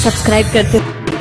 Subscribe करते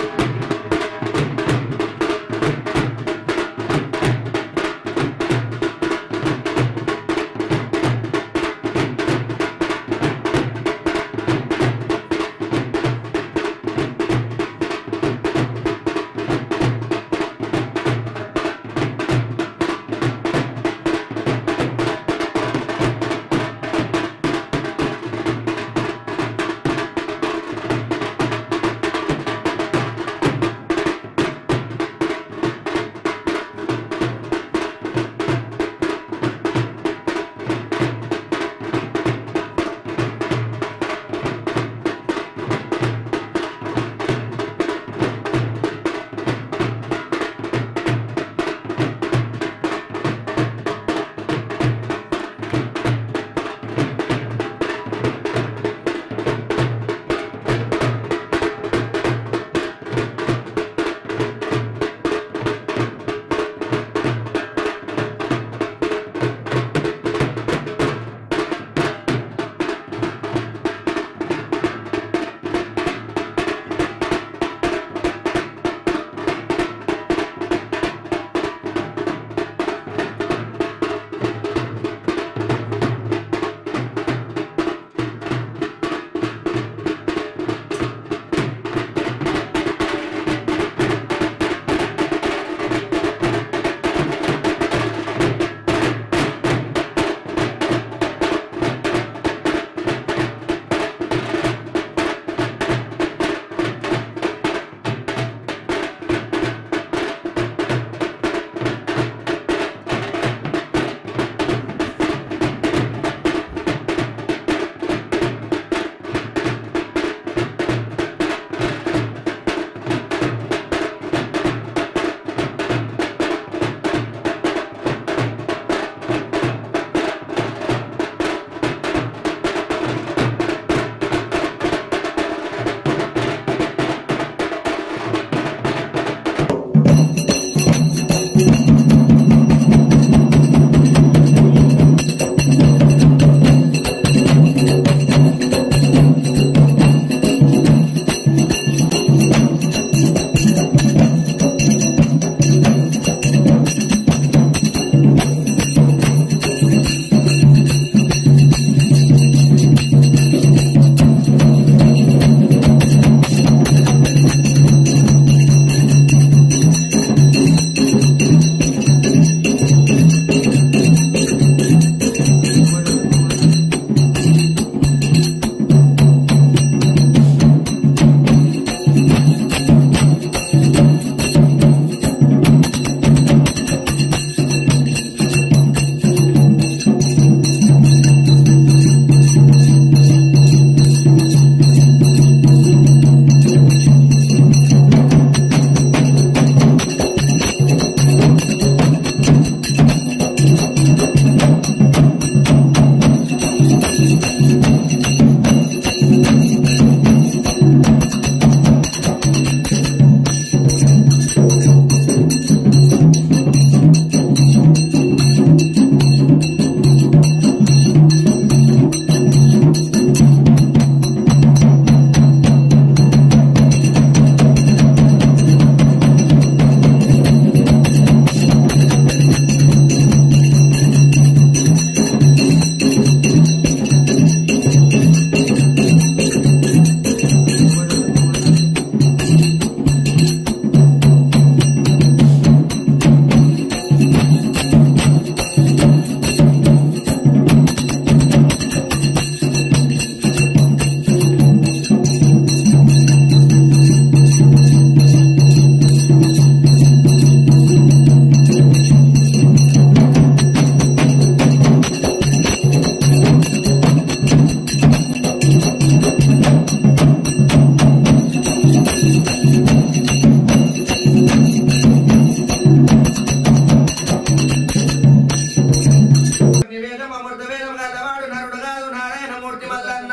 నివేదం అమృత వేదం గలవాడు నరుడు కాదు నారాయణమూర్తి మల్లన్న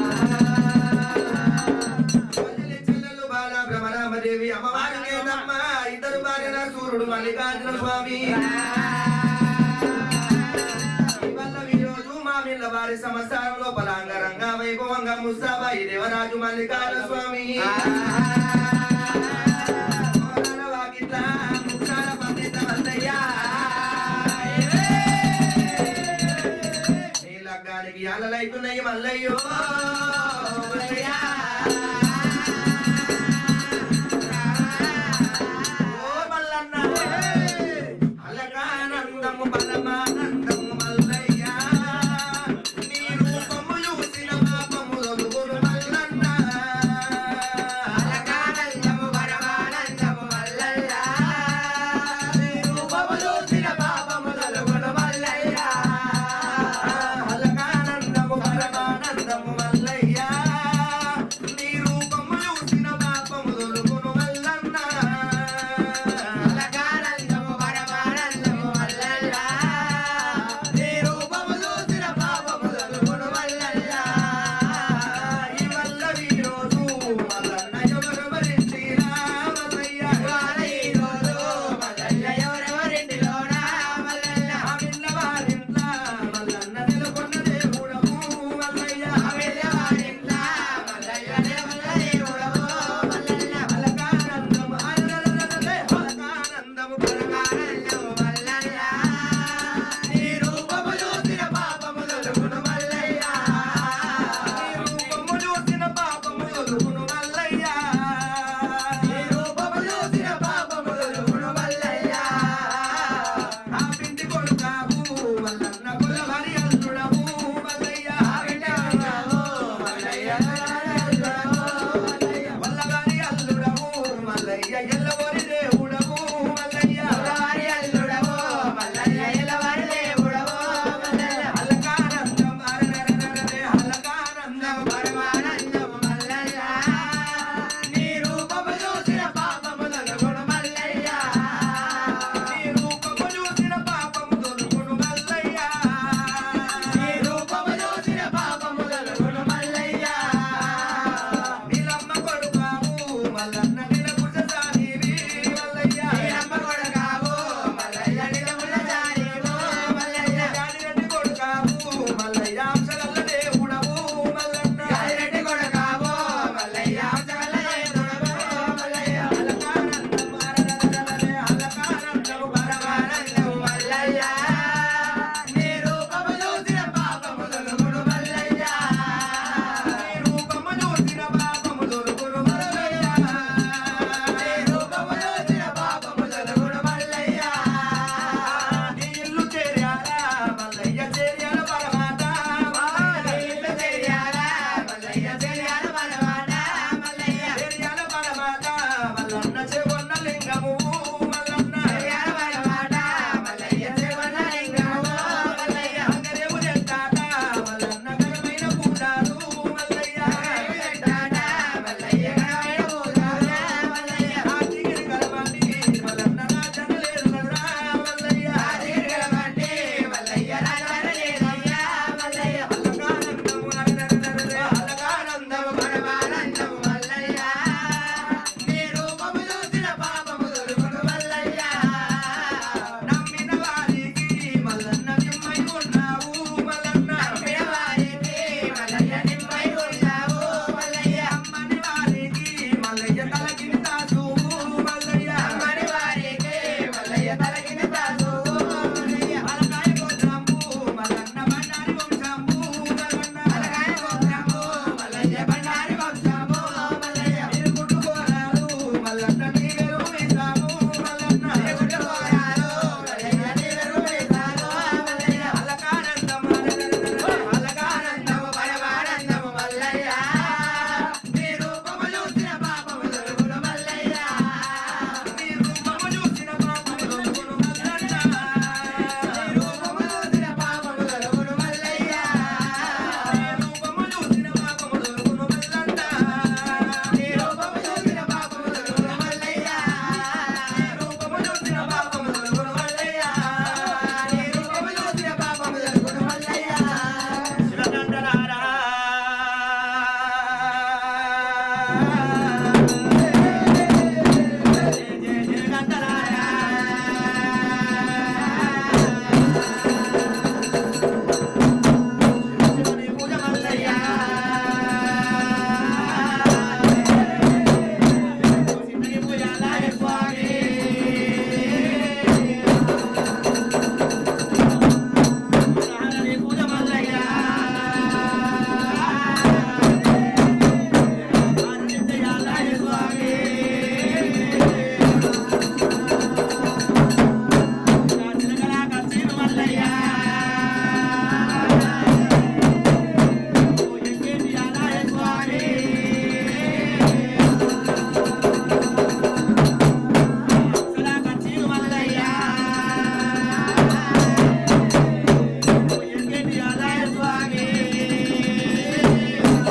వదిలి చెల్లెలు బాల భ్రమరామదేవి అమ్మవారి నేతమ్మ ఇద్దరు భార్యల సూర్యుడు మల్లికార్జున స్వామి ఇవల్ల ఈరోజు మా మిల్ల వారి సంవత్సరంలో బలాంగరంగా వైభవ వంగ ముస్తాబాయి దేవరాజు మల్లికార్జున స్వామి మోరాల వాకిట్ల ముక్తాల పండిత మల్లయ్య. నీ లగ్గానికి అలలైతున్నాయి మల్లయ్యో మల్లయ్య. ఓ మల్లన్న అలకానందము పరమానందము మల్లయ్య నీ రూపము చూసిన పాపము తొలుగును మల్లన్న అలకానందము పరమానందము మల్లయ్య నీ రూపము చూసిన పాపము తొలుగును మల్లయ్య అలకానందము పరమానందము మల్లయ్య నీ రూపము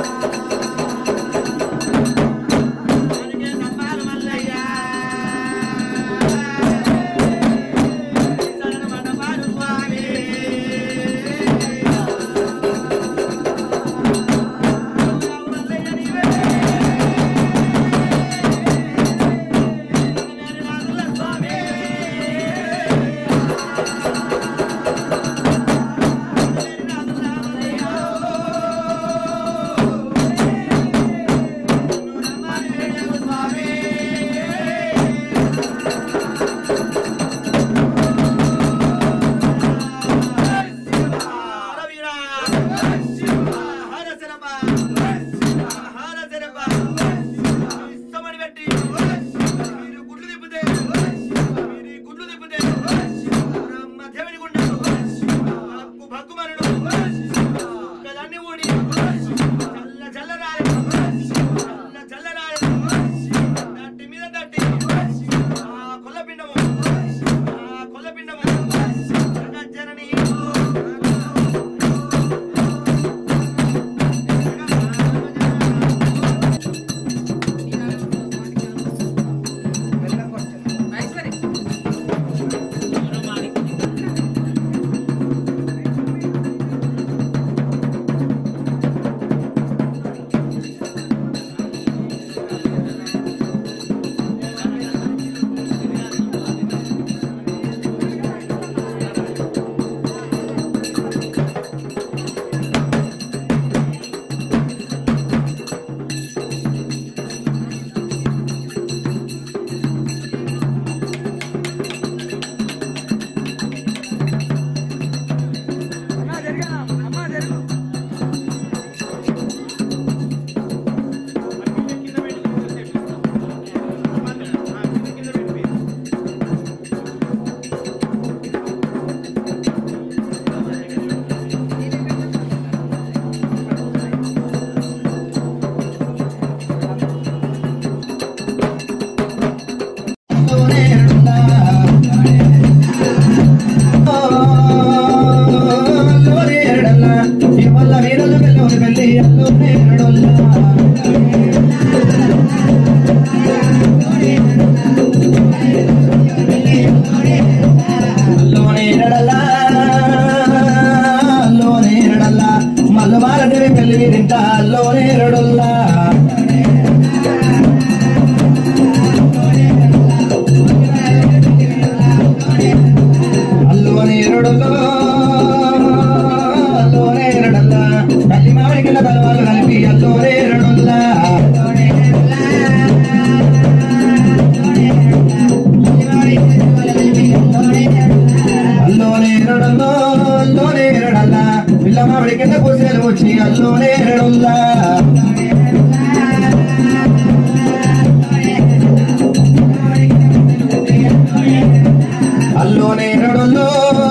అల్లోనే నడుల్లో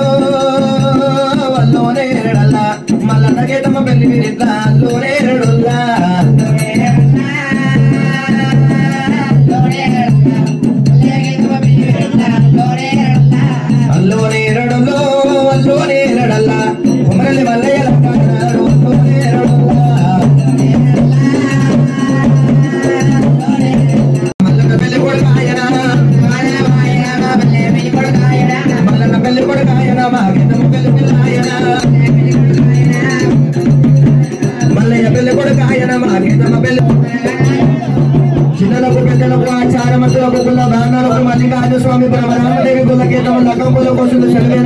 అల్లోనే నడల్ల మల్లన్నకే తమ పెళ్లి విరిద్ద అల్లోనే నడుల్ల అల్లోనే నడుల్లో అల్లోనే నడల్ల కుమరలి మల్లయ్య లక్కన్నాడు అల్లోనే నడుల్ల మల్లన్న పెళ్లి కొడుకాయనా మల్లన్న పెళ్లి కొడుకాయనా మా గిన్నమ్మ పెళ్లి పిల్లాయనా మల్లయ్య పెళ్లి కొడుకాయనా మా గిన్నమ్మ పెళ్లి చిన్నలకు పెద్దలకు ఆచారమతులకు కుల బ్రాహ్మణులకు మల్లికార్జున స్వామి బ్రహ్మరామదేవి కుల గీతం లకంకుల కోసం చదివేన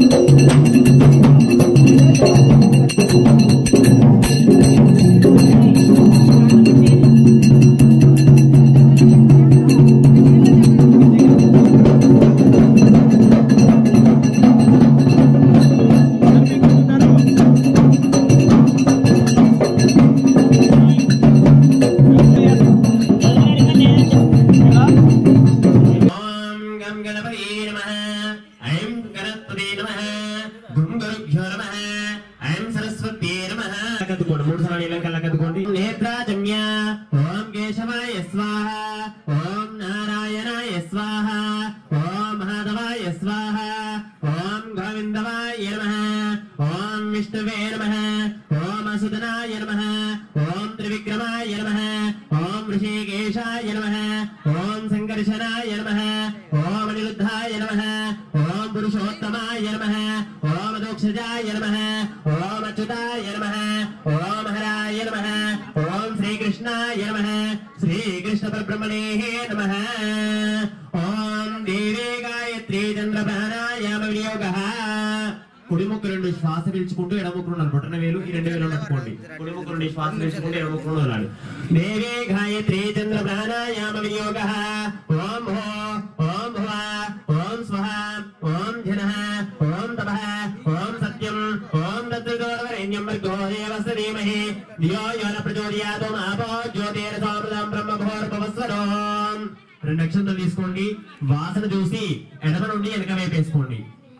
ఓం గం గణపతే నమః ఐం గణపతే నమః గుం గురుభ్యో నమః ఐం సరస్వతే నమః కత్తుకోండి మూడు సార్లు ఇలా కళ్ళ కత్తుకోండి నేత్రాజమ్య ఓం కేశవాయ స్వాహ ఓం నారాయణాయ స్వాహ ఓం మాధవాయ స్వాహ ఓం గోవిందవాయ నమః ఓం విష్ణువే నమః ఓం అసుదనాయ నమః ఓం త్రివిక్రమాయ నమ ఓం ఋషికేశాయ నమ ఓం సంకర్షణాయ నమ ఓం అనిరుద్ధాయ నమ ఓం పురుషోత్తమాయ నమ ఓం దోక్షజాయ నమ ఓం అచ్యుతాయ నమ ఓం హరాయ నమ ఓం శ్రీకృష్ణాయ నమ శ్రీకృష్ణ పరబ్రహ్మణే నమ ఓం దేవే గాయత్రీ చంద్ర ప్రాణాయామ వినియోగ కుడి ముక్కు రెండు శ్వాస పీల్చుకుంటూ ఎడముక్కు రెండు బొటన వేలు ఈ రెండు వేలు పట్టుకోండి కుడి ముక్కు రెండు శ్వాస పీల్చుకుంటూ ఎడముక్కు రెండు వదలాలి దేవే గాయత్రీ చంద్ర ప్రాణాయామ వినియోగ ఓం భో ఓం భువ ఓం స్వహ ఓం జన ఓం తప ఓం సత్యం ఓం దత్తుదోరవరేణ్యం భర్గో దేవస్య ధీమహి ధియో యో న ప్రచోదయాత్ ఓం ఆపో జ్యోతిరసామృతం బ్రహ్మభోర్భవస్వరోం రెండు అక్షంతలు తీసుకోండి వాసన చూసి ఎడమ నుండి వెనక వేపేసుకోండి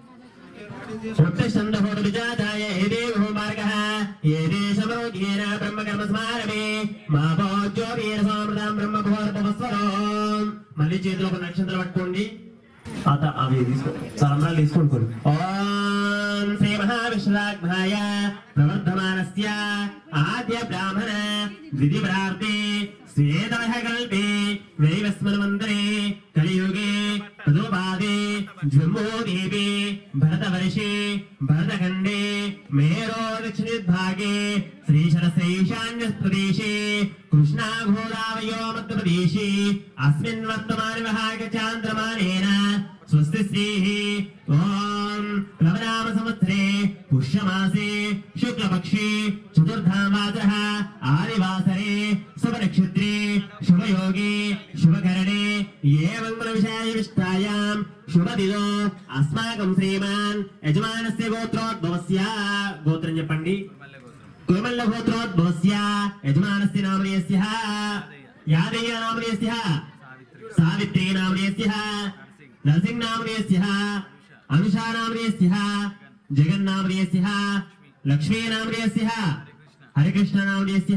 उत्तिष्ठन्तभूतविजाताय हे देवो मार्गः ये देशमरोग्येन ब्रह्मकर्म स्मारमे మా భోజ్యోతిరసామృతం బ్రహ్మభోర్భవస్వరం మళ్ళీ చేతిలో ఒక నక్షత్రం పట్టుకోండి అత అవి తీసుకో సరంధ్రాలు తీసుకోండి ఓం శ్రీ మహావిష్ణురాజ్ఞాయ ప్రవర్ధమానస్య ఆద్య బ్రాహ్మణ ద్వితి ప్రార్థే శ్వేతమహ కల్పే వైవస్మన్వంతరే కలియుగే తదోపాదే జంబోదీపే భరతవర్షే భరతఖండే మేరో దక్షిణోద్భాగే శ్రీశరశ్రీశాన్యప్రదేశే కృష్ణా గోదావయో మధ్యప్రదేశే అస్మిన్ వర్తమాన విహాగచాంద్రమానేన స్వస్తి శ్రీః ఓం ప్లవనామ సంవత్సరే పుష్యమాసే శుక్లపక్షే చతుర్థామాసరः ఆదివాసరే శుభనక్షత్రే శుభయోగే శుభకరణే ఏ మంగళవిషయాయ విష్టాయాం శుభదిదో అస్మాకం శ్రీమాన్ యజమానస్య గోత్రోద్భవస్య గోత్రం చెప్పండి కుమల్ల గోత్రోద్భవస్య యజమానస్య నామనేస్య యాదయ్య నామనేస్య సావిత్రీ నామనేస్య నరసింహ నామనేస్య అనుషా నామనేస్య జగన్నామనేస్య లక్ష్మీ నామనేస్య హరికృష్ణ నామనేస్య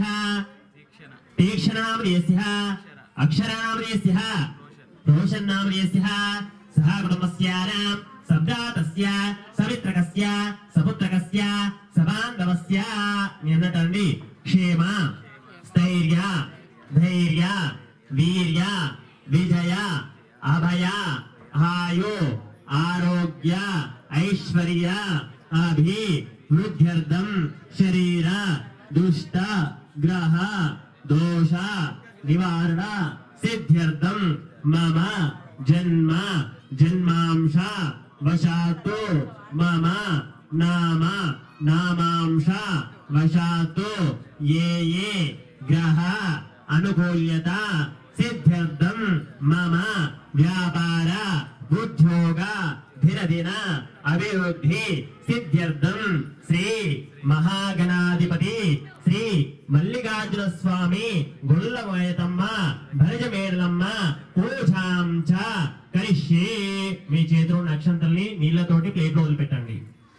తీక్షణ నామనేస్య అక్షర నామనేస్య రోషన్ నామనేస్య సహ కుటుంబస్యానాం సబ్జాతస్య సవిత్రకస్య సపుత్రకస్య సబాంధవస్య నిన్నటండి క్షేమ స్థైర్య ధైర్య వీర్య విజయ అభయ ఆయు ఆరోగ్య ఐశ్వర్య అభి వృద్ధ్యర్థం శరీర దుష్ట గ్రహ దోష నివారణ సిద్ధ్యర్థం మమ జన్మ జన్మాంశ వశాత్తు మమ నామ నామాంశ వశాత్తు ఏ ఏ గ్రహ అనుకూల్యత సిద్ధ్యర్థం మమ వ్యాపార ఉద్యోగ ధిరదిన అభివృద్ధి సిద్ధ్యర్థం శ్రీ మహాగణాధిపతి శ్రీ మల్లికార్జున స్వామి గొల్లమయతమ్మ భరజమేడలమ్మ పూజాం చ కరిష్యే మీ చేతిలో ఉన్న అక్షంతల్ని నీళ్లతోటి ప్లేట్లో వదిలిపెట్టండి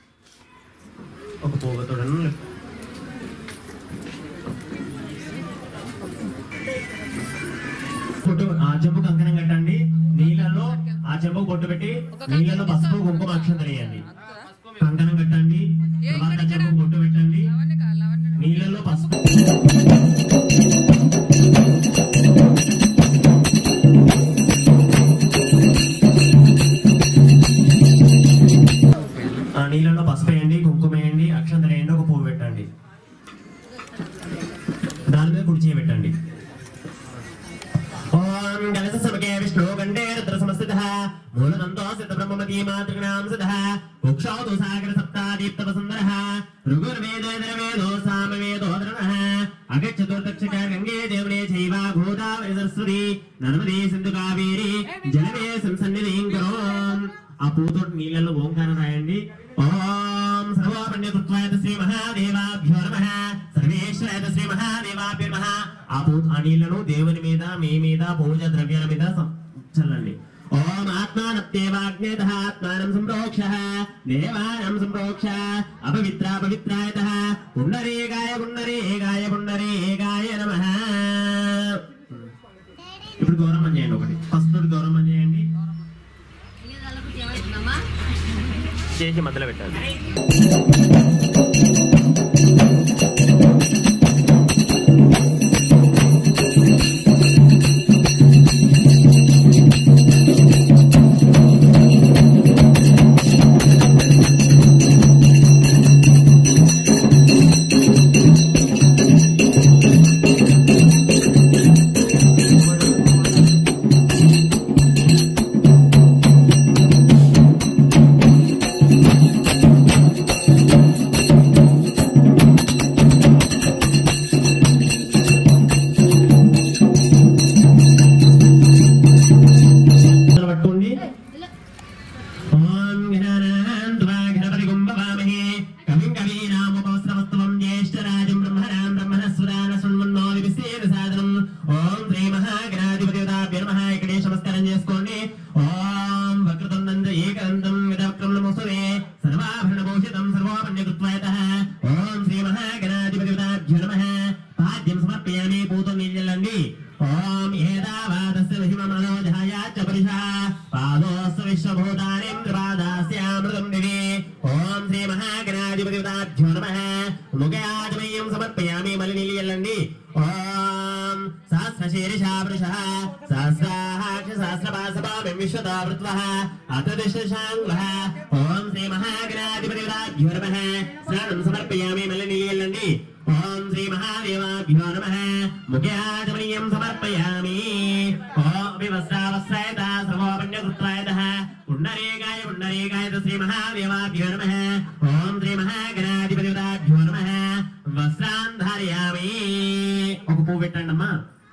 ఒక పోగతో కొట్టు ఆ చెంబు కంకణం కట్టండి నీళ్ళలో ఆ చెంబు కొట్టు పెట్టి నీళ్ళలో పసుపు కుంకుమ అక్షంతలు వేయండి కంకణం కట్టండి తర్వాత చెంబు కొట్టు పెట్టండి నీళ్ళలో పసుపు ఆ నీళ్ళలో పసుపు వేయండి కుంకుమ వేయండి అక్షంతలు వేయండి ఒక పువ్వు పెట్టండి దాని మీద కుడి చేయి పెట్టండి ఓం గణస సమకే విష్ణు గండే రుద్ర సమస్థితః మూలదంతో సిద్ధ బ్రహ్మమతీ మాతృగణాం సిద్ధః కుక్షౌతు సాగర సప్తాదీప్త వసుందరః ఋగుర్వేదేదర వేదో సామవేదో ద్రణః అగచ్చతుర్దక్షక గంగే దేవనే చైవ గోదావరి సరస్వతి నర్మదే సింధు కావేరి జలమే సంసన్నిధిం కరోం ఆ పూతోటి నీళ్ళలో ఓంకారం రాయండి ఓం సర్వపణ్యతత్వాయ శ్రీ మహాదేవాభ్యో నమః సర్వేశ్వరాయ శ్రీ మహాదేవాభ్యో నమః ఆ పూ ఆ నీళ్లను దేవుని మీద మీ మీద పూజ ద్రవ్యాల మీద సం- చల్లండి ఓం ఆత్మానత్యేవాగ్నేత ఆత్మానం సంప్రోక్ష దేవానం సంప్రోక్ష అపవిత్ర పవిత్రాయత పుండరీగాయ పుండరీగాయ పుండరీగాయ నమః ఇప్పుడు గౌరవం చేయండి ఒకటి ఫస్ట్ గౌరవం చేయండి చేసి మధ్యలో పెట్టాలి సమర్పయామి పూతో నీళ్ళండి ఓం ఏదావాదస్య మహిమమనోజాయ చ పురుషः పాదోస్య విశ్వభూతానేంద్రపాదాస్యామృతం దివి ఓం శ్రీ మహాగణాధిపతిపదాభ్యో నమః ముఖయాజమయ్యం సమర్పయామి మళ్ళీ నీళ్ళు వెళ్ళండి ఓం సహస్రశీర్షా పురుషः సహస్రాక్ష సహస్రపాసపామిం విశ్వతా వృత్వः అతదిశశాంగులः ఓం శ్రీ మహాగణాధిపతిపదాభ్యో నమః స్నానం సమర్పయామి మళ్ళీ నీళ్ళు వెళ్ళండి ఓం శ్రీ మహాదేవాభ్యో నమః ముఖ్యాచమనీయం సమర్పయామి ఓం వివస్రావస్రాయత సర్వోపన్యకృత్వాయతః పుండరీకాయ పుండరీకాయ శ్రీ మహాదేవాభ్యో నమః ఓం శ్రీ మహాగణాధిపతిపదాభ్యో నమః వస్త్రాన్ ధారయామి ఒక పువ్వు పెట్టండి అమ్మా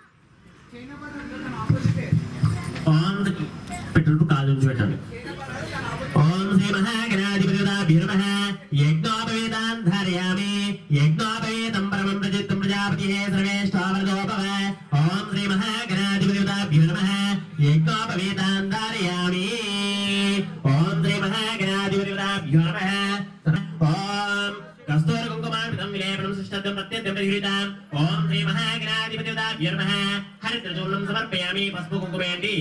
ఓం పెట్టుకుంటూ కాదు నుంచి పెట్టండి ఓం శ్రీ మహాగణాధిపతిపదాభ్యో నమః యజ్ఞోపవేదాన్ ధారయామి యజ్ఞోపవేదం పరమం ప్రజిత్తం ప్రజాపతిః సర్వేష్టావరదోపవ ఓం శ్రీ మహాగణాధిపతిపదాభ్యో నమః యజ్ఞోపవేదాన్ ధారయామి ఓం శ్రీ మహాగణాధిపతిపదాభ్యో నమః ఓం కస్తూర కుంకుమార్పితం విలేపనం శిష్టం ప్రత్యర్థం పరిహృతాం ఓం శ్రీ మహాగణాధిపతిపదాభ్యో నమః హరిద్రచూర్ణం సమర్పయామి పసుపు కుంకుమేంటి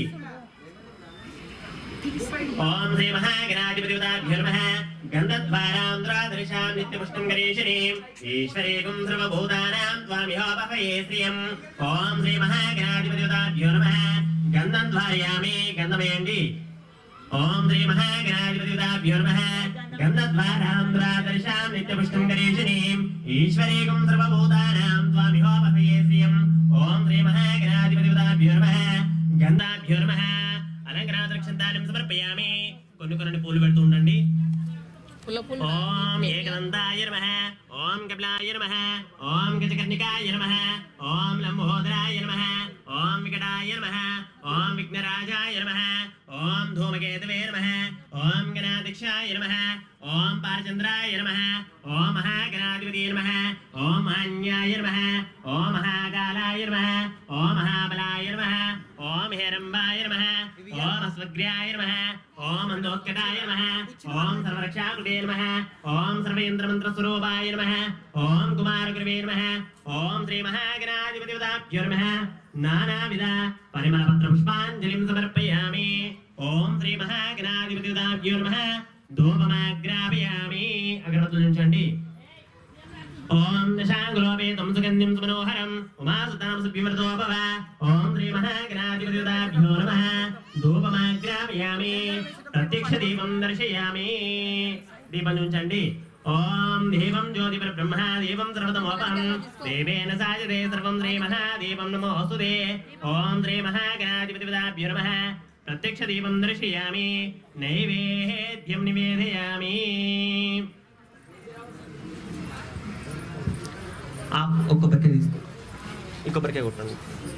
ఓం శ్రీ మహాగణాధిపతిపదాభ్యో నమః గంధద్వారాంధ్రాదర్శాం నిత్యపుష్టం గరీషిణీం ఈశ్వరీకం సర్వభూతానాం త్వామిహోపహయే శ్రియం ఓం శ్రీ మహాగణాధిపతిపదాభ్యో నమః గంధం ధ్వారయామి గంధమేయండి ఓం శ్రీ మహాగణాధిపతిపదాభ్యో నమః గంధద్వారాంధ్రాదర్శాం నిత్యపుష్టం గరీషిణీం ఈశ్వరీకం సర్వభూతానాం త్వామిహోపహయే శ్రియం ఓం శ్రీ మహాగణాధిపతిపదాభ్యో నమః గంధాభ్యో నమః అలంకరాదక్షంతానం సమర్పయామి కొన్ని కొన్ని పూలు పెడుతూ ఉండండి పుల్ల పుల్ల ఓం ఏకదంతాయ నమః ఓం కపిలాయ నమః ఓం గజకర్ణికాయ నమః ఓం లంబోదరాయ నమః ఓం వికటాయ నమః ఓం విఘ్నరాజాయ నమః ఓం ధూమకేతవే నమః ఓం గణాధ్యక్షాయ నమః ఓం పారచంద్రాయ నమః ఓం మహాగణాధిపతి నమః ఓం మహాన్యాయ నమః ఓం మహాకాలాయ నమః ఓం మహాబలాయ నమః ఓం హేరంబాయ నమః ఓం అస్వగ్ర్యాయ నమః ఓం అంధోత్కటాయ నమః ఓం సర్వరక్షాకృతే నమః ఓం సర్వేంద్రమంత్రస్వరూపాయ నమః ఓం కుమారగురవే నమః ఓం శ్రీ మహాగణాధిపతిపదాభ్యో నమః నానావిధ పరిమళపత్ర పుష్పాంజలిం సమర్పయామి ఓం శ్రీ మహాగణాధిపతిపదాభ్యో నమః ధూపమాగ్రాపయామి అగరబత్తులు ఉంచండి ఓం దశాంగులోపేతం సుగంధిం సుమనోహరం ఉమాసుతాం సువ్యమృతోపవ ఓం శ్రీ మహాగణాధిపతిపదాభ్యో నమః ధూపమాగ్రాపయామి ప్రత్యక్ష దీపం దర్శయామి దీపం ఉంచండి ఓం దేవం జ్యోతిపర బ్రహ్మ దేవం సర్వతమోపహం దేవేన సాయతే సర్వం శ్రీ మహాదేవం నమోస్తుతే ఓం శ్రీ మహాగణాధిపతిపదాభ్యో నమః ప్రత్యక్ష దీపం దర్శయామి నైవేద్యం నివేదయామి ఆ ఒక్క బకె తీసుకో ఇంకో బకె కొట్టండి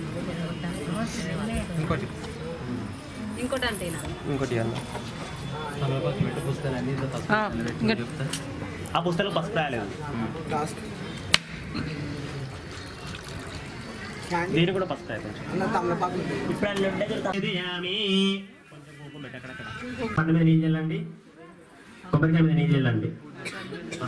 ఇంకోటి ఇంకోటి అంతేనా ఇంకోటి అన్న ఆ, ఇంకోటి. ఆ పుస్తకం పసుపు రాలేదు లాస్ట్ దీని కూడా పసుపు రాలేదు అన్న తమలపాకు ఇప్పుడు అల్లు ఉండే దొరుకుతాయి. కొంచెం కుంకుమ పెట్టు అక్కడక్కడ. పండు మీద నీళ్ళు చల్లండి కొబ్బరికాయ మీద నీళ్ళు చల్లండి ఆ.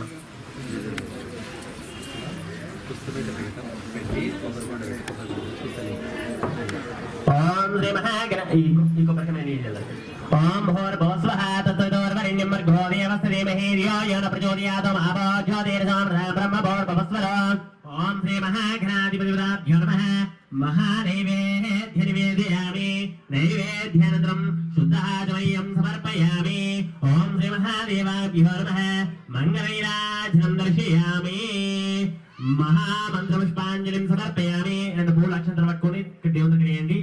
ఓం శ్రీ మహాగణ ఈ ఈ కొబ్బరికాయ మీద నీళ్ళు చల్లండి ఓం భోర్భోస్వః తత్వదోర్వరిణ్యం భర్గో దేవస్య ధీమహి ధియో యో న ప్రచోదయాత్ మహాభో జ్యోతిర్సామ్రాట్ బ్రహ్మ భోర్భవస్వరో ఓం శ్రీ మహాగణాధిపతిపదాభ్యో నమః మహానైవేద్య నివేదయామి నైవేద్యానంతరం శుద్ధాచమయ్యం సమర్పయామి ఓం శ్రీ మహాదేవాభ్యో నమః మంగళైరాజనం దర్శయామి మహామంత్రపుష్పాంజలిం సమర్పయామి రెండు మూడు అక్షంతలు పట్టుకొని ఇక్కడ దేవుని దగ్గర వేయండి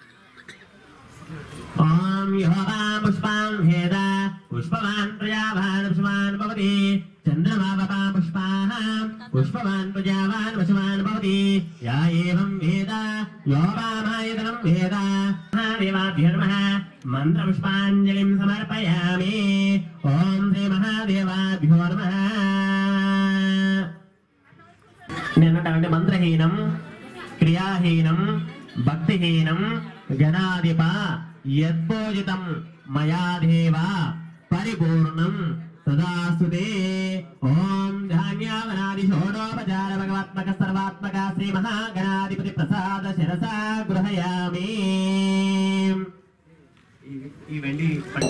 ఓం యోగాం పుష్పాం వేద పుష్పవాన్ ప్రజావాన్ పుష్పాన్ భవతి చంద్రమావపా పుష్పాః పుష్పవాన్ ప్రజావాన్ వశవాన్ భవతి యా ఏవం వేద యోగామాయతనం వేద మహాదేవాభ్యో నమః మంత్రపుష్పాంజలిం సమర్పయామి ఓం శ్రీ మహాదేవాభ్యో నమః నిన్నటంటే మంత్రహీనం క్రియాహీనం భక్తిహీనం గణాధిప యద్భోజితం మయా దేవ పరిపూర్ణం तदास्तु ते ॐ धान्यावनादि षोडोपचार भगवात्मक सर्वात्मक श्रीमहागणाधिपति प्रसाद शिरसा गृहयामि ఈ వెండి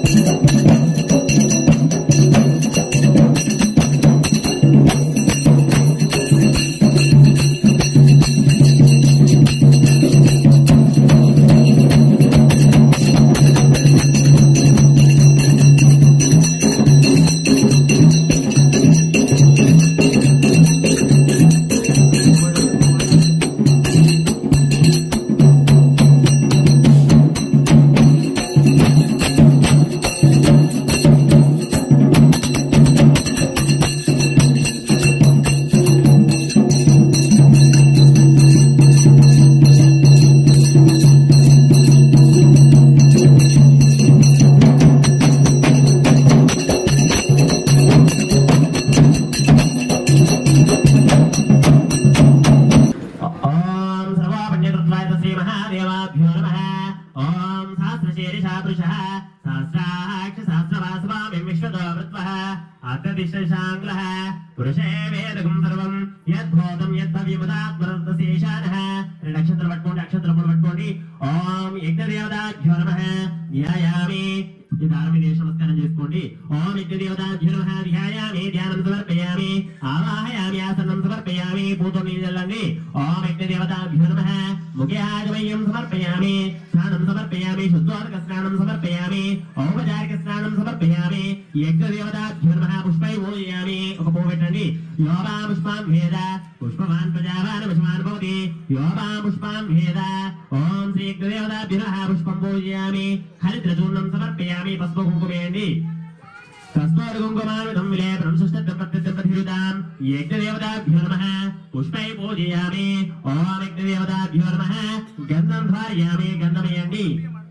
ఓం సర్వాపణ్యకృత్వాయ శ్రీ మహాదేవాభ్యో నమః ఓం సహస్రశీర్షా పురుషः సహస్రాక్ష సహస్రవాసవామిం విశ్వతో వృత్వः అర్ధదిశశాంగ్లः పురుషే వేదకం సర్వం యద్భూతం యద్భవ్యముదాత్మరతశేషానः రెండు నక్షత్రం పట్టుకోండి అక్షత్రం పట్టుకోండి ఓం యజ్ఞదేవతాభ్యో నమః ధ్యాయామి ఈ దారం మీద వేసి నమస్కారం చేసుకోండి ఓం యజ్ఞదేవతాభ్యో నమః ధ్యాయామి ధ్యానం సమర్పయామి ఆవాహయామి ఆసనం సమర్పయామి పూతో నీళ్ళు చల్లండి ఓం యజ్ఞదేవతాభ్యో నమః ముఖ్యాగమయం సమర్పయామి స్నానం సమర్పయామి శుద్ధోదక స్నానం సమర్పయామి ఔపచారిక స్నానం సమర్పయామి యజ్ఞదేవతాభ్యో నమః పుష్పై పూజయామి ఒక పువ్వు పెట్టండి యోగా పుష్పాం వేద పుష్పవాన్ ప్రజావాన్ పుష్పాన్ భవతి యోగా పుష్పాం వేద ఓం శ్రీ యజ్ఞదేవతాభ్యో నమః పుష్పం పూజయామి హరిద్రచూర్ణం సమర్పయామి పసుపు కుంకుమేయండి కస్తూరి కుంకుమామిదం విలేపనం సుష్టప్రత్యర్థిరుతాం యజ్ఞదేవతాభ్యో నమః పుష్పై పూజయామి ఓం యజ్ఞదేవతాభ్యో నమః గంధం ధారయామి గంధమయండి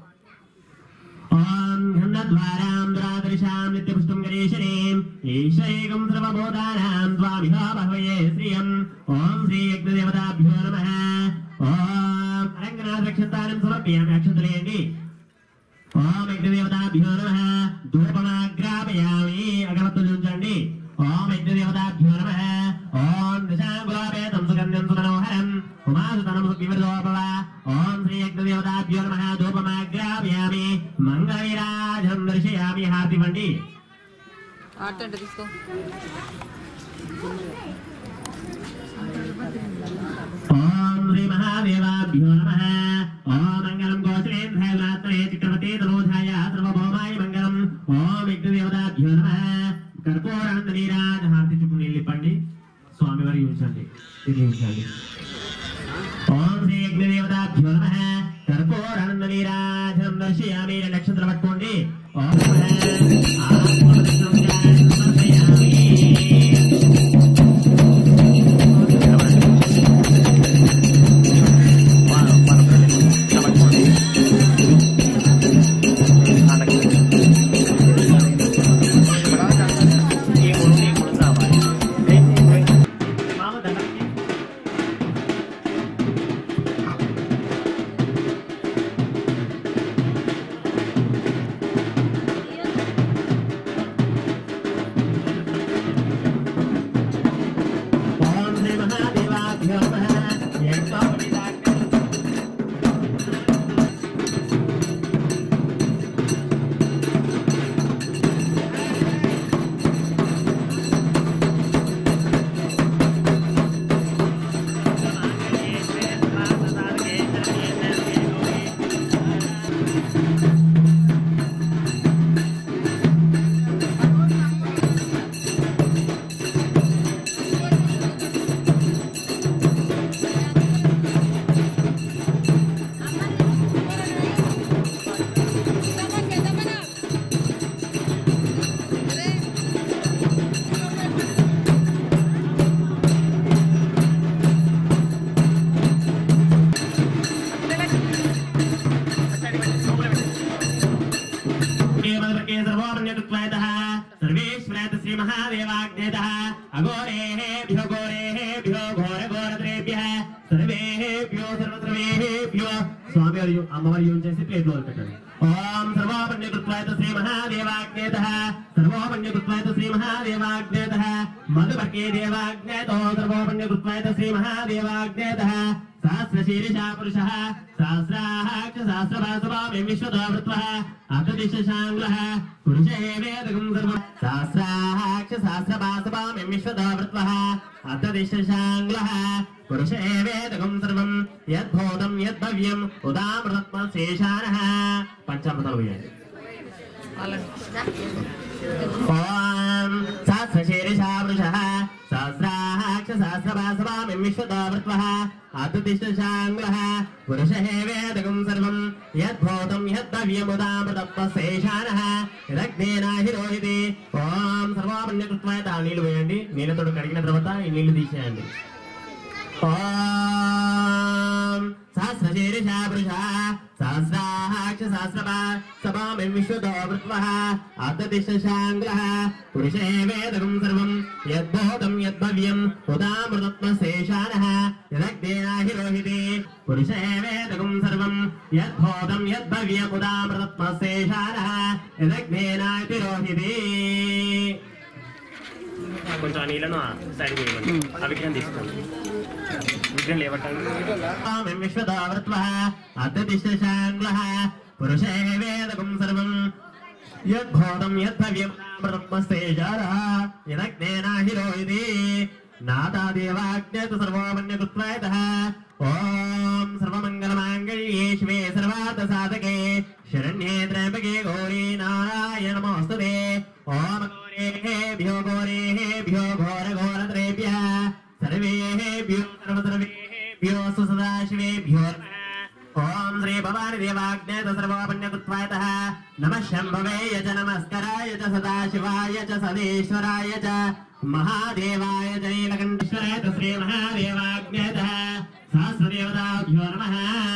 ఓం గంధద్వారాం దురాదర్శాం నిత్యపుష్టం గణేశనేం ఈశైకం సర్వబోధానాం త్వామిహ బహవయే శ్రియం ఓం శ్రీ యజ్ఞదేవతాభ్యో నమః ఓం అరంగనాథ రక్షంతానం సమర్పయామి అక్షంతలేయండి ఓం యజ్ఞదేవతాభ్యో నమః ధూపమాగ్రాపయామి అగరత్తులు ఉంచండి ఓం యజ్ఞదేవతాభ్యో నమః ఓం దశాంగులాపేతం సుగంధం సుమనోహరం ఉమాసుతనం సువివృతోపవ ఓం శ్రీ యజ్ఞదేవతాభ్యో నమః ధూపమాగ్రాపయామి మంగళవిరాజం దర్శయామి హారతివ్వండి ఆటంటే తీసుకో ఓం శ్రీ మహాదేవాభ్యో నమః ఓం మంగళం గోచరేంద్రాయమాత్రే చక్రవర్తి తనోధాయ సర్వభౌమాయ మంగళం ఓం యజ్ఞదేవతాభ్యో నమః కర్పూరానంద నీరాజ హారతి చుట్టూ నిలిపండి స్వామివారి ఉంచండి ఇది ఉంచండి ఓం శ్రీ యజ్ఞదేవతాభ్యో నమః కర్పూరానంద నీరాజం దర్శయామి రెండు నక్షత్రం పట్టుకోండి ఓం నమః ఆత్మదర్శనం సమర్పయామి ఓం శ్రీ మహాదేవాభ్యో నమః యజ్ఞోపవీతాగ్ని केवलवर्गे सर्वोपन्यकृत्वायतः सर्वेश्वरायत श्रीमहादेवाग्नेतः अघोरेः भ्यो घोरेः भ्यो घोरघोरत्रेभ्यः सर्वेः సర్వేభ్యో సర్వద్రవేభ్యో స్వామి వారి అమ్మవారి యూజ్ చేసి ప్లేట్లో పెట్టండి ఓం సర్వోపన్యకృత్వాయ శ్రీ మహాదేవాజ్ఞేత సర్వోపన్యకృత్వాయ శ్రీ మహాదేవాజ్ఞేత మధుపర్కే దేవాజ్ఞేతో సర్వోపన్యకృత్వాయ శ్రీ మహాదేవాజ్ఞేత సహస్రశీర్షా పురుషः సహస్రాక్ష సహస్రభాసభామి విశ్వతో వృత్వः అర్ధదిశశాంగులः పురుష ఏవేదకం సర్వం సహస్రాక్ష సహస్రభాసభామి విశ్వతో వృత్వः అర్ధదిశశాంగులः పురుష ఏవేదకం సర్వం యద్భూతం యద్భవ్యం ఉదామృతత్మశేషానः పంచామృతాలు పోయాలి ఓం సహస్రశీర్షా వృషः సహస్రాక్ష సహస్రభాసభామి విశ్వతో వృత్వः అతుతిష్టశాంగులः పురుషः వేదకం సర్వం యద్భూతం యద్భవ్యముదామృతత్వశేషానः యదగ్నేనాహిరోహితి ఓం సర్వాపణ్యకృత్వాయ తా నీళ్లు వేయండి నీళ్ళతో కడిగిన తర్వాత ఈ నీళ్లు తీసేయండి ఓం సహస్రశీర్షా వృషः సహస్రాక్ష సహస్రభా సభామి విశ్వతో వృత్వः అర్ధదిశశాంగులः పురుషే వేదకం సర్వం యద్భూతం యద్భవ్యం ఉదామృతత్వశేషానः యదగ్నేనాహిరోహితి పురుషే వేదకం సర్వం యద్భూతం యద్భవ్యం ఉదామృతత్వశేషానः యదగ్నేనాతిరోహితి కొంచెం ఆ నీళ్ళను సైడ్ చేయమని ఆ విగ్రహం తీసుకోండి విగ్రహం లేవటండి విశ్వదావృత్వः అర్ధదిశశాంగులः పురుషే వేదకం సర్వం యద్భూతం యద్భవ్యం బ్రహ్మస్తేజారः యదగ్నేనాహిరో ఇది నాదాదేవాజ్ఞేత సర్వమన్యకృత్వాయతः ఓం సర్వమంగళమాంగళ్యే శివే సర్వార్థసాధకే శరణ్యే త్రయంబకే గౌరీ నారాయణ నమోస్తుతే ఓం ఘోరేభ్యో ఘోరేభ్యో ఘోర ఘోరత్రేభ్యः సర్వేభ్యో సర్వసర్వేభ్యో సుసదాశివేభ్యో నమః ఓం శ్రీ భవాని దేవాజ్ఞేత సర్వోపన్యకృత్వాయతః నమః శంభవే యచ నమస్కరాయ చ సదాశివాయ చ సదేశ్వరాయ చ మహాదేవాయ చ నీలకంఠేశ్వరాయ చ శ్రీ మహాదేవాజ్ఞేతః సహస్రదేవతాభ్యో నమః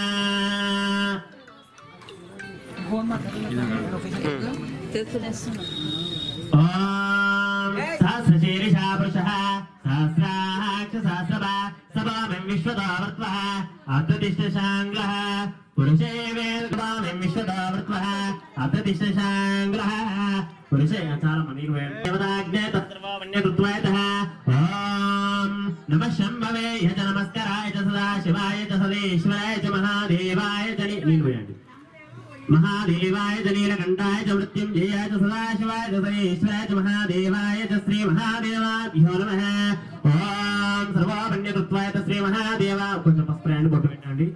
ఓం సహస్రశీర్షా పురుషः సహస్రాక్ష సహస్రభా సభామిం విశ్వదావృత్వः అర్ధదిష్టశాంగ్లः పురుషే వేదభామిం విశ్వదావృత్వः అర్ధదిష్టశాంగ్లः పురుషే చాలా మంది దేవతాజ్ఞేత సర్వమన్యకృత్వాయతः ఓం నమః శంభవే యచ నమస్కరాయ చ సదాశివాయ చ సదేశ్వరాయ చ మహాదేవాయ చ ని- నీళ్ళు వేయండి महादेवाय च नीलकण्ठाय च मृत्युञ्जयाय च सदाशिवाय च सरेश्वराय च महादेवाय च श्रीमहादेवाभ्यो नमः ఓం సర్వాపణ్యకృత్వాయ च శ్రీమహాదేవ కొంచెం పసుపు రాయండి బొట్టు పెట్టండి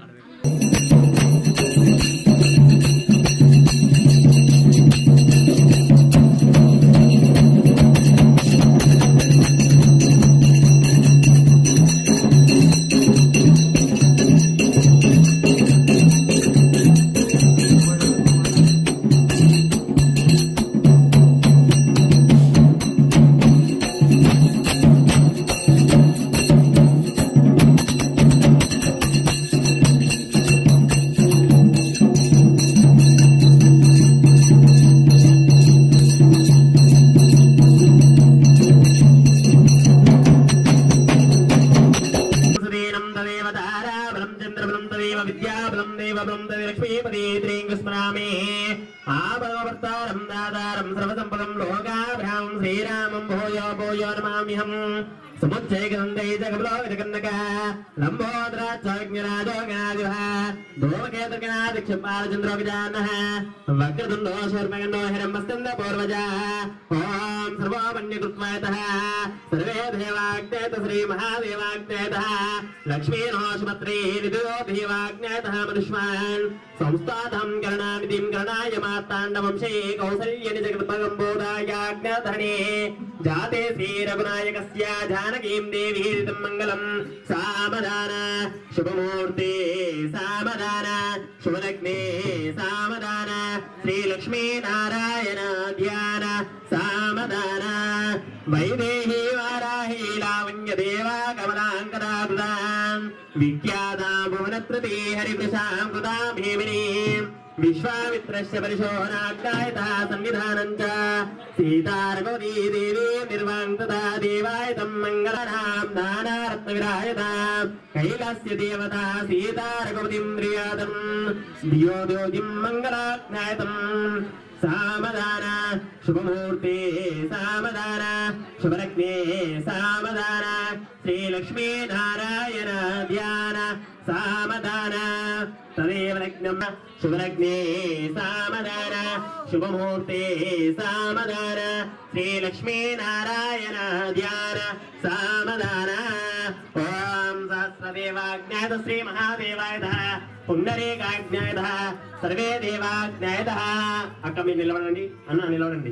సుదీనం తదేవ తారాబలం చంద్రబలం తదేవ విద్యాబలం దేవబలం తదే లక్ష్మీపదే త్రీంగ స్మరామే ఆభవవర్తారం దాదారం సర్వసంపదం లోకాభ్రామం శ్రీరామం భూయో భూయో నమామ్యహం సముచ్చైకందై జగబలో విజకన్నక లంబోదరాజ్ఞరాజో గణాదివ ధూమకేతుర్గణాదిక్షపాలచంద్రో విజానః వక్రతుండో శూర్మగండో హిరంబస్కంద పూర్వజ ఓం సర్వోపన్యకృత్వాయతః సర్వే దేవాజ్ఞేత శ్రీ మహాదేవాజ్ఞేతః లక్ష్మీనోష్మత్రే విదురో దేవాజ్ఞేతః మనుష్మాన్ సంస్థాతం కరణానిధిం కరణాయ మార్తాండవంశే కౌసల్య నిజగద్భగంబోధాయాజ్ఞాధనే జాతే శ్రీరఘునాయకస్య జానకీం దేవీరితం మంగళం సామదాన శుభమూర్తే సామదాన శుభలగ్నే సామదాన శ్రీలక్ష్మీ నారాయణ ధ్యాన సామదాన వైదేహీ వారాహీ లావణ్య దేవా కమలాంకరాదుదాం విఖ్యాతా భువనత్రతే హరివృషాం కృతాం హేమినీం विश्वामित्रस्य परिशोधनाज्ञायतः सन्निधानं च सीतारगोदी देवी निर्वाङ्गता देवाय तं मङ्गलनां नानारत्नविरायतां कैलास्य देवता सीतारगवतीं प्रियातं धियो द्योतिं मङ्गलाज्ञायतम् सामदान शुभमूर्ते सामदान शुभलग्ने सामदान श्रीलक्ष्मी नारायण ध्यान सामदान तदेव लग्नम् शुभलग्ने सामदान शुभमूर्ते सामदान श्रीलक्ष्मी नारायण ध्यान सामदान ॐ सहस्रदेवाज्ञात श्रीमहादेवायतः పుండరీకాజ్ఞాయత సర్వే దేవాజ్ఞాయత అక్క మీరు నిలబడండి అన్న నిలబడండి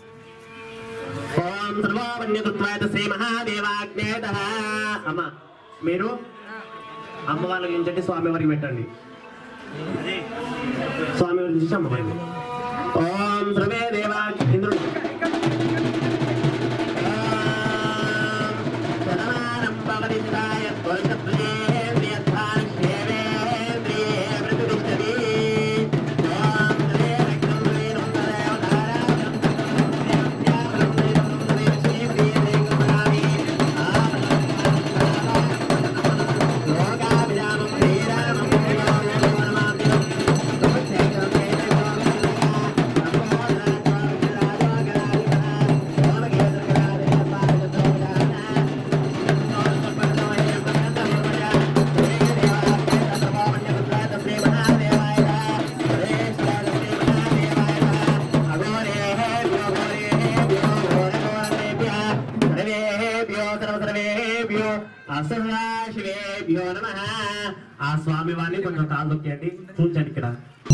ఓం సర్వోపన్యతత్వాయత శ్రీ మహాదేవాజ్ఞాయత అమ్మ మీరు అమ్మ వాళ్ళ గురించి స్వామి వారికి పెట్టండి స్వామి వారి నుంచి అమ్మ వారికి ఓం సర్వే దేవా ఇంద్రుడు శివేభ్యో నమ ఆ స్వామి వారిని కొంచెం కాలు దొక్కండి చూడండి ఇక్కడ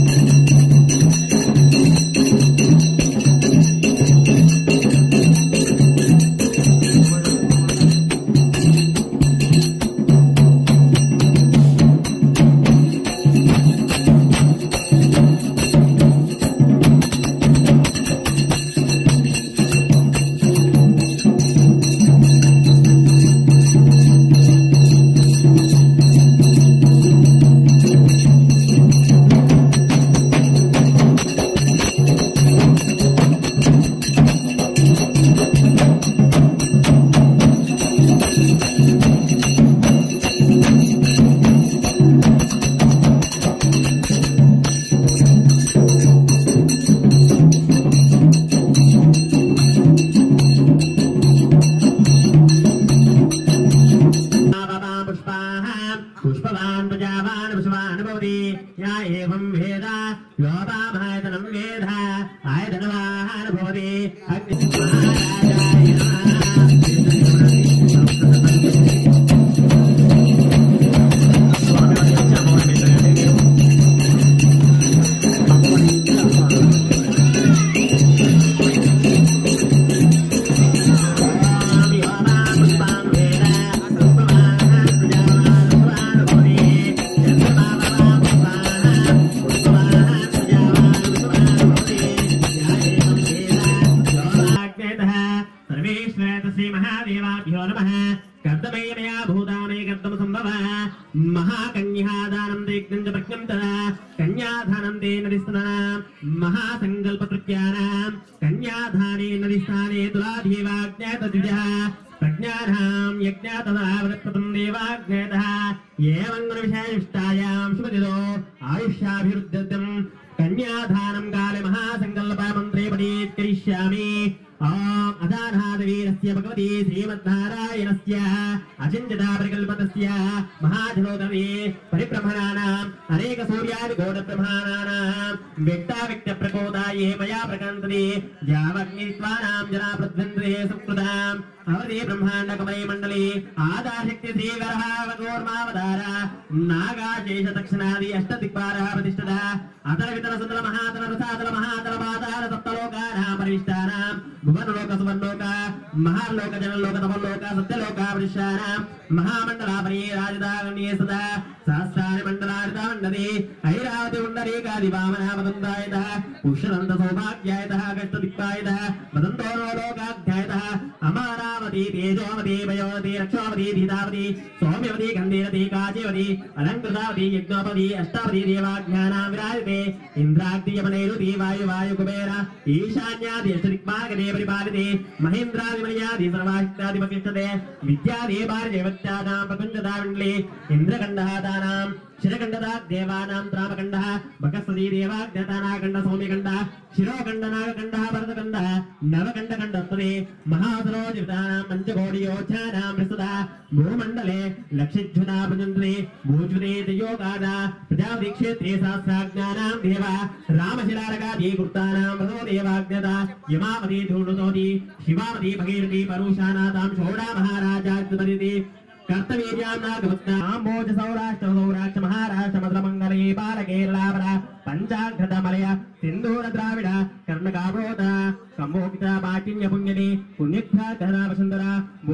పుష్పాः పుష్పవాన్ ప్రజావాన్ పుష్పాన్ భవతి యా ఏవం వేద యోపామాయతనం వేద ఆయతనవాన్ భవతి అగ్ని మహారాజాయ శ్రీమహాదేవాభ్యో నమ కర్తమయమయా భూతామే కర్తమ సంభవ మహాకన్యాదానం దేగ్నం చ ప్రజ్ఞం తదా కన్యాదానం తే నదిస్తనా మహాసంకల్పకృత్యానాం కన్యాదానే నదిస్థానే తులాధీవాజ్ఞాత ద్విజ ప్రజ్ఞానాం యజ్ఞాతదా వృత్తం దేవాజ్ఞాతः ఏవం విషయనిష్టాయాం శుభదిదో ఆయుష్యాభివృద్ధ్యం కన్యాదానం కాలే మహాసంకల్పమంత్రే పఠీత్కరిష్యామి ఓం అదానాదవీరస్య భగవతి శ్రీమన్నారాయణస్య అచించతా పరికల్పతస్య మహాజలోదవే పరిబ్రహ్మణానాం అనేక సూర్యాది గోడ బ్రహ్మాణానాం వ్యక్తా వ్యక్త ప్రకోదాయే మయా ప్రకాంతదే యావగ్నిత్వానాం జనా ప్రధ్వందే సుకృతాం అవదే బ్రహ్మాండ కమయ మండలి ఆదాశక్తి శ్రీవరహావగోర్మావతార నాగాశేష దక్షిణాది అష్ట దిక్పార ప్రతిష్ఠిత అతల వితల సుతల మహాతల రసాతల మహాతల పాతాల సప్తలోకానాం పరిష్టానాం భువనలోక సువర్లోక మహాలోక జనలోక తమలోక సత్యలోక వృషానాం మహామండలాపరి రాజదాగణ్యే సదా సహస్రాని మండలారిత మండలి ఐరావతి ఉండరీకాది వామన మదందాయత పుష్యదంత సౌభాగ్యాయత కష్టదిక్పాయత మదంతో లోకాధ్యాయత అమారావతి తేజోమతి వయోవతి రక్షోవతి ధీతావతి సౌమ్యవతి గంధీరతి కాజీవతి అలంకృతావతి యజ్ఞోపతి అష్టావతి దేవాజ్ఞానాం విరాజతే ఇంద్రాగ్నియమనైరుతి వాయు వాయు కుబేర ఈశాన్యాది అష్టదిక్పాలకదే పరిపాలితే మహేంద్రాదిమయాది సర్వాష్టాదిపతిష్టతే విద్యాదే భార్యవత్యానాం ప్రపంచదావిండ్లే ఇంద్రకండహాదానాం శిరకండదా దేవానాం త్రామకండ భగస్వతి దేవాగ్నతానాకండ సౌమ్యకండ శిరోకండ నాగకండ భరతకండ నవకండ కండస్వతి మహాసరోజితానాం పంచకోటియోధ్యానాం ప్రస్తుత భూమండలే లక్షిజ్యునా ప్రజంత్రి భూజ్యుతే తయోగాద ప్రజాపతి క్షేత్రే సహస్రాజ్ఞానాం దేవ రామశిలారకాది గుప్తానాం ప్రదో దేవాజ్ఞత యమావతి ధూడుతోతి శివావతి భగీరథి పరుషానాథాం షోడా మహారాజాధిపతి కర్తవీర్యాన్నాగమోజ సౌరాష్ట్ర సౌరాష్ట్ర మహారాష్ట్ర మధురమంగళే బాల కేరళావర పంచాఘ్రత మలయ సింధూర ద్రావిడ కర్ణకాభోత కమోకిత పాటిన్య పుణ్యని పుణ్యఖ్యాధర వసుంధర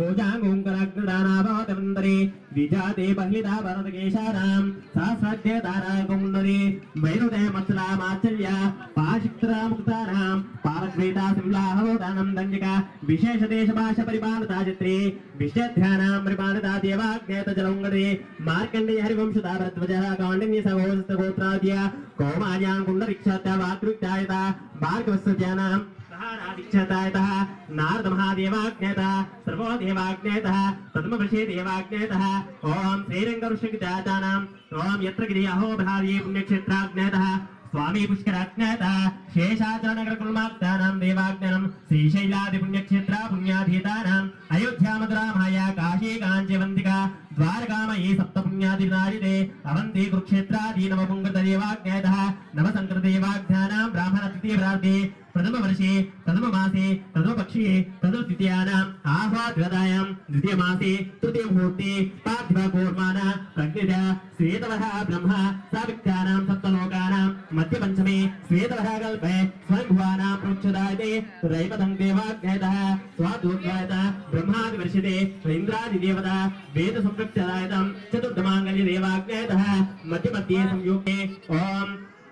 భోజాంగోంకరగ్రదానాభవతవందరే విజాతే బహిదా భరత కేశారాం సహస్రాధ్య తారాగుండరి వైరుదే మత్సలామాచర్య పాశిక్తరా ముక్తానాం పారశ్వేతా సింలాహోదానం దండిక విశేష దేశ భాష పరిపాలతా చిత్రే విషధ్యానాం పరిపాలతా దేవాజ్ఞేత జలంగడే మార్కండేయ హరివంశతా భరద్వజ కాండిన్య సహోదస్త గోత్రాద్య కౌమార్యాం కుండరిక్షత వాకృత్యాయత భార్గవస్వజానాం సహారాదిక్షతాయత నారద మహాదేవాజ్ఞేత సర్వో దేవాజ్ఞేత పద్మవృషే దేవాజ్ఞేత ఓం శ్రీరంగ ఋషిదానాం ఓం యత్ర గిరి అహో భార్యే పుణ్యక్షేత్రాజ్ఞేత స్వామి పుష్కరాజ్ఞాత శేషాచరణగర కుల్మాక్తానాం దేవాజ్ఞనం శ్రీశైలాది పుణ్యక్షేత్ర పుణ్యాధీతానాం అయోధ్యా మధురా మాయా కాశీ కాంచవంతిక ద్వారకామయీ సప్త పుణ్యాది నారితే అవంతి కురుక్షేత్రాది నవ పుంగత దేవాజ్ఞాత నవ సంకృత దేవాజ్ఞానాం బ్రాహ్మణ తృతీయ ప్రార్థే ప్రథమ వర్షే ప్రథమ మాసే ప్రథమ పక్షే ప్రథమ ద్వితీయానాం ఆహ్వాద్వదాయాం ద్వితీయ మాసే తృతీయ ముహూర్తే పార్థివ కూర్మాన ప్రజ్ఞిత శ్వేతవః బ్రహ్మ సావిత్యానాం సప్తలోకానాం మధ్య పంచమే శ్వేతవః కల్పే స్వయంభువానాం ప్రోక్షదాయతే రైపదం దేవాజ్ఞాయతః స్వాదూర్గాయత బ్రహ్మాది వర్షితే ఇంద్రాది దేవత వేద సంపృక్తదాయతం చతుర్థమాంగల్య దేవాజ్ఞాయతః మధ్య మధ్యే సంయుక్తే ఓం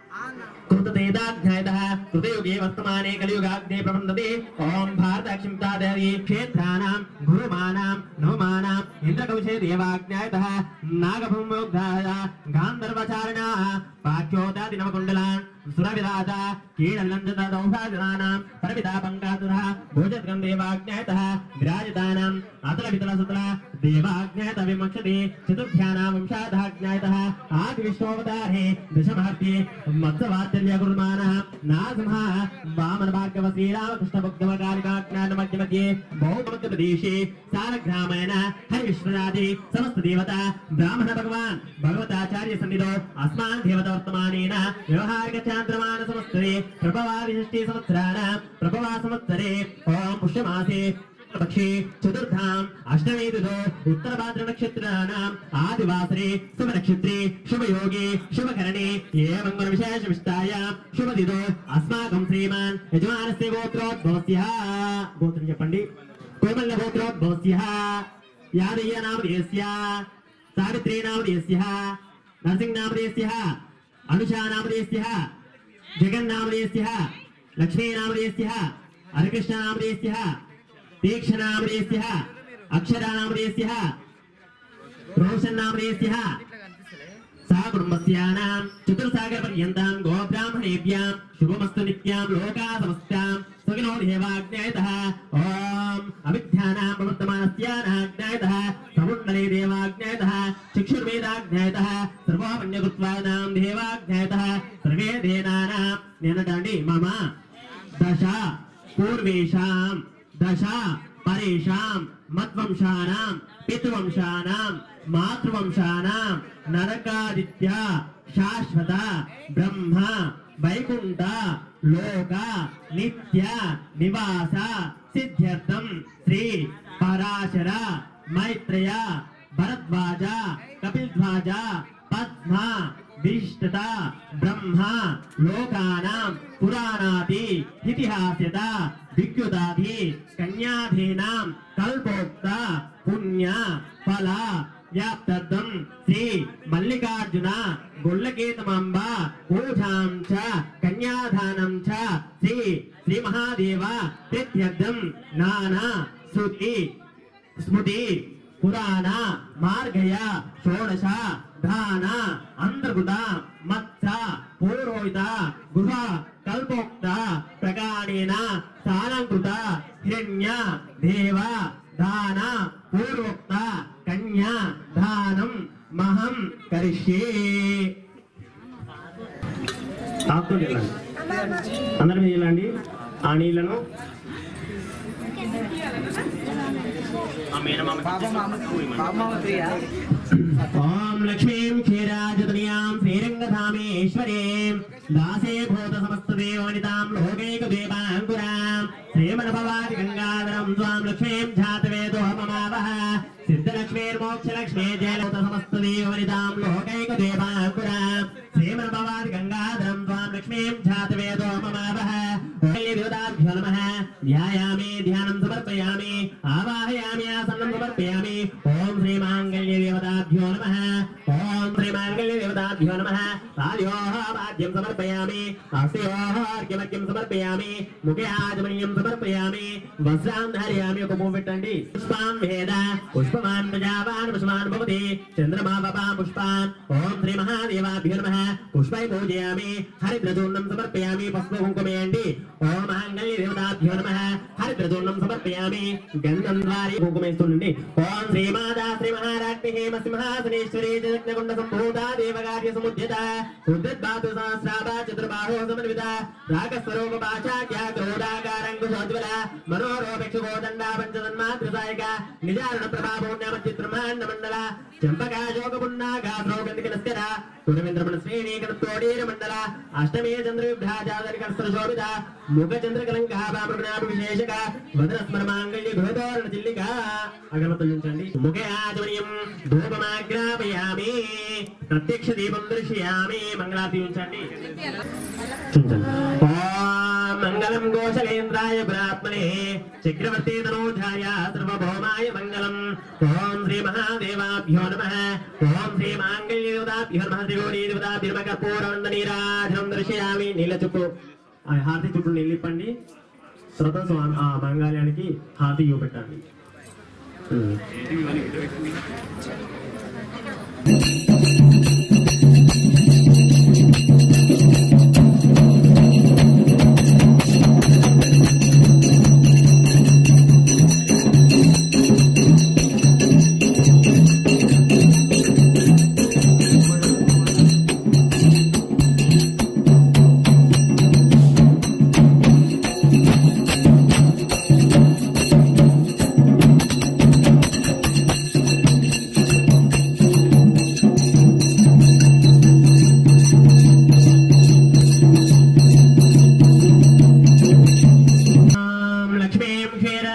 కృతదేదాధ్యాయతः కృతయుగే వర్తమానే కలియుగాగ్నే ప్రబంధతే ఓం భారతక్షింతాదరి క్షేత్రాణాం గురుమానాం నవమానాం ఇంద్రకౌశే దేవాజ్ఞాయతः నాగభూమోగ్ధాయ గాంధర్వచారిణాः పాఠ్యోదాది నవకుండలాన్ సురవిరాజ కీడల్లంజత దౌభాజనానాం పరమితా పంకాతురः భోజత్కం దేవాజ్ఞాయతः విరాజితానాం అతల వితల సుతల దేవాజ్ఞాయత విమక్షతే చతుర్థ్యానాం వంశాధాజ్ఞాయతः ఆది విశ్వోవతారే దశమహర్తే మత్సవాత్సల్య గురుమానः నారసింహ వామన భార్గవ శ్రీరామకృష్ణ భక్తవ కాళికాజ్ఞాన మధ్య మధ్యే బౌద్ధ ప్రదేశే సారగ్రామేణ హరి విశ్వరాజే సమస్త దేవత బ్రాహ్మణ భగవాన్ భగవతాచార్య సన్నిధో అస్మాన్ దేవత వర్తమానేన వ్యవహారిక చాంద్రమాన సంవత్సరే ప్రభవాది షష్ఠి సంవత్సరాణ ప్రభవా సంవత్సరే ఓం పుష్యమాసే పక్షే చతుర్థాం అష్టమే దిదో ఉత్తర భాద్ర నక్షత్రాణాం ఆదివాసరే శుభ నక్షత్రే శుభయోగే శుభకరణే ఏ మంగళ విశేష విష్టాయాం శుభ దిదో అస్మాకం శ్రీమాన్ యజమానస్య గోత్రోద్భవస్య గోత్రం చెప్పండి కోమల్య గోత్రోద్భవస్య యాదయ్య నామధేయస్య సావిత్రీ నామధేయస్య నరసింహ నామధేయస్య అనుషా నామధేయస్య జగన్నామధేయస్య లక్ష్మీ నామధేయస్య హరికృష్ణ నామధేయస్య తీక్షణామధేయస్య అక్షరానామధేయస్య రోషన్ నామధేయస్య సా కుటుంబస్యానాం చతుర్సాగర పర్యంతం గోబ్రాహ్మణేభ్యాం శుభమస్తు నిత్యాం లోకా సమస్తాం సుఖినో దేవాజ్ఞాయతః ఓం అవిద్యానాం ప్రవర్తమానస్యానాజ్ఞాయతః సముండలే దేవాజ్ఞాయతః చక్షుర్వేదాజ్ఞాయతః సర్వోపన్యకృత్వానాం దేవాజ్ఞాయతః సర్వే దేనానాం నేనదండి మమ దశ పూర్వేషాం దశ పరేషాం మద్వంశానాం పితృవంశానాం మాతృవంశానాం నరకాదిత్య శాశ్వత బ్రహ్మ వైకుంఠ లోక నిత్య నివాస సిద్ధ్యర్థం శ్రీ పరాశర మైత్రేయ భరద్వాజ కపిల్ధ్వాజ పద్మ విశిష్టత బ్రహ్మ లోకానాం పురాణాది ఇతిహాస్యత దిగ్యుదాధి కన్యాధీనాం కల్పోక్త పుణ్య ఫల వ్యాప్తర్థం శ్రీ మల్లికార్జున గొల్లకేతమాంబ పూజాం చ కన్యాదానం చ శ్రీ శ్రీ మహాదేవ ప్రత్యర్థం నానా శృతి స్మృతి పురాణ మార్గయ షోడశ దాన అంతర్గత మత్స పూరోహిత గృహ కల్పోక్త ప్రకారేణ సాలంకృత హిరణ్య దేవ దాన పూర్వోక్త కన్యా దానం మహం కరిష్యే తాకుతూ వెళ్ళండి అందరి మీద వెళ్ళండి ఆ నీళ్లను ఆ మేనమామ ఓం లక్ష్మీం క్షీరాజతనయాం శ్రీరంగధామేశ్వరీం దాసే భూత సమస్త దేవనితాం లోకైక దేవాంకురాం శ్రీమనభవాది గంగాధరం స్వాం లక్ష్మీం ఝాతవేదో మమావహ సిద్ధలక్ష్మీర్మోక్షలక్ష్మీ జయలత సమస్త దేవనితాం లోకైక దేవాంకురాం శ్రీమనభవాది గంగాధరం స్వాం లక్ష్మీం ఝాతవేదో మమావహ దేవతాభ్యో నమః ధ్యాయామి ధ్యానం సమర్పయామి ఆవాహయామి ఆసనం సమర్పయామి ఓం శ్రీ మాంగళ్య దేవతాభ్యో నమః ఓం శ్రీ మాంగళ్య దేవతాభ్యో నమః పాద్యోః పాద్యం సమర్పయామి హస్తయోః అర్ఘ్యమర్ఘ్యం సమర్పయామి ముఖే ఆజమనీయం సమర్పయామి వస్త్రాం ధారయామి ఒక పువ్వు పెట్టండి పుష్పాన్ వేద పుష్పవాన్ ప్రజావాన్ పుష్పాన్ భవతి చంద్రమా పపా పుష్పాన్ ఓం శ్రీ మహాదేవాభ్యో నమః పుష్పై పూజయామి హరిద్రచూర్ణం సమర్పయామి పసుపు కుంకుమేయండి ఓం మాంగళ్య దేవతాభ్యో నమః హరిద్రచూర్ణం సమర్పయామి గంధం ద్వారి కుంకుమేస్తుండండి ఓం శ్రీమాతా శ్రీ మహారాజ్ఞి హేమ సింహాసనేశ్వరి జగజ్ఞకుండ సంభూత దేవగార్య సముద్యత ఉద్యద్బాతు సహస్రాభ చతుర్బాహో సమన్విత రాగస్వరూప పాచాఖ్య క్రోడాకారంకుశోజ్వల మనోరోపేక్ష గోదండ పంచతన్మాతృసాయక నిజారుణ ప్రభావోన్యామ చిత్రమాండ మండల చంపకా శోక పున్నాగా శ్రోగంధిక నస్కర సురవేంద్రమణ శ్రేణి కనత్తోడీర మండల అష్టమే చంద్ర విభ్రాజాదరి కర్సర శోభిత ముఖ చంద్ర కలంక బామృగణాభ విశేషక వదన స్మర మాంగళ్య గృహదోరణ చిల్లిక అగరబత్తులు ఉంచండి ముఖే ఆచమనీయం ధూపమాగ్రాపయామి ప్రత్యక్ష దీపం దర్శయామి మంగళారతి ఉంచండి చుంచండి ఓం మంగళం గోశలేంద్రాయ బ్రాహ్మణే చక్రవర్తి తనోజాయ సర్వభౌమాయ మంగళం ఓం శ్రీ మహాదేవాభ్యో నమ ఓం శ్రీ మాంగళ్య దేవతాభ్యో నమ త్రిగోణీ దేవతాభ్యో నమ కర్పూరవంద నీరాజనం దర్శయామి నీళ్ళ చుట్టూ ఆ హారతి చుట్టూ నిలిపండి తర్వాత స్వామి ఆ మంగళానికి హారతి చూపెట్టండి ఉమ్. ఓం లక్ష్మీం క్షీర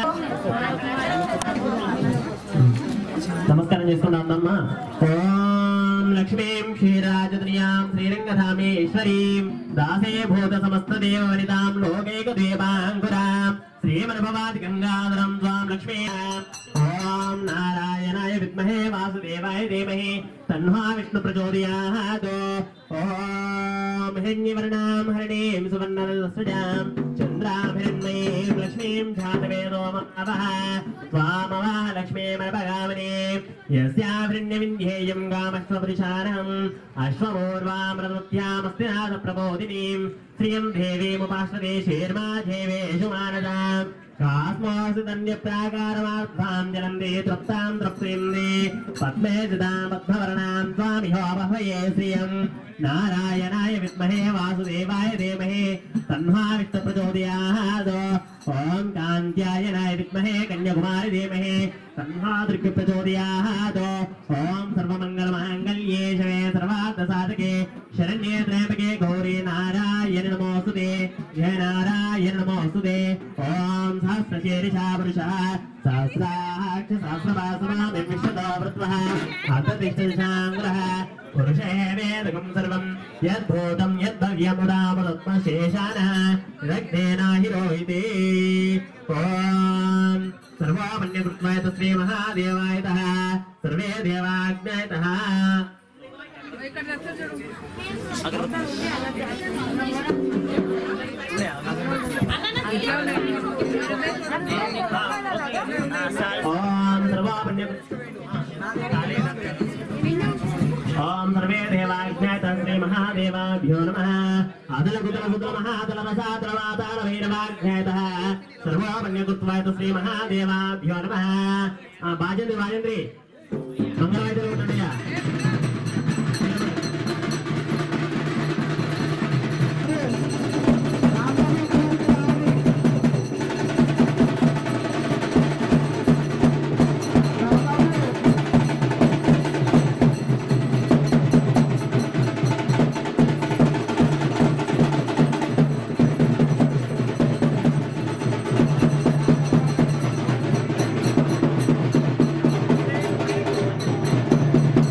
నమస్కారం చేసుకుందాం అమ్మా ఓం లక్ష్మీం క్షీరాజత్రియాం శ్రీరంగధామేశ్వరీం దాసే భూత సమస్త దేవనితాం లోకైక దేవాంకురాం శ్రీమనుభవాది గంగాధరం స్వాం లక్ష్మీ ఓం నారాయణాయ విద్మహే వాసుదేవాయ ధీమహి తన్వా విష్ణు ప్రచోదయాత్ ఓం హిరణ్యవర్ణాం హరిణీం సువర్ణరసజాం చంద్రాభిరణ్మయీం లక్ష్మీం ఝాతవేదో మమవః త్వామవః లక్ష్మీమనపగామినీ యస్యాభిరణ్యవింధ్యేయం గామశ్వపురుషారం అశ్వమూర్వామృతత్యామస్తి నాద ప్రబోధినీం శ్రియం దేవీముపాశ్వదే శేర్మాధేవేషు మానదాం కాస్మోసి ధన్యప్రాకారమార్థాం జలందే తృప్తాం తృప్తిందే పద్మే సిదాం పద్మవర్ణాం స్వామిహోమహయే శ్రియం నారాయణాయ విద్మహే వాసుదేవాయ ధీమహి తన్వా విష్ణు ప్రచోదయాద్ ఓం కాంత్యాయనాయ విద్మహే కన్యాకుమారి ధీమహి తన్వా దృగ్య ప్రచోదయాద్ ఓం సర్వమంగళమాంగళ్యే శివే సర్వార్థ సాధకే శరణ్యే త్రయంబకే గౌరీ నారాయణ నమోస్తుతే జయ నారాయణ నమోస్తుతే ఓం సహస్రశీర్షా పురుష సహస్రాక్ష సహస్రవాసమామి విశ్వతో వృత్వః అతతిష్ఠశాంగ్రః పురుషే వేదకం సర్వం यद्भूतं यद्भव्यमुदामदत्मशेषान रक्तेनाहिरोहिते ॐ सर्वोमन्यकृत्वाय तस्मै महादेवायतः सर्वे देवाज्ञायतः ॐ सर्वोमन्य ॐ सर्वे देवाज्ञात श्री महादेवाभ्यो नमः अदल कुतल कुतल महादल रसादल वाताल वैरवाज्ञातः सर्वोमन्यकृत्वाय श्री महादेवाभ्यो नमः ఆ, బాజంద్రి బాజంద్రి మంగళవాయిద్యం ఉంటుండయా శ్రీ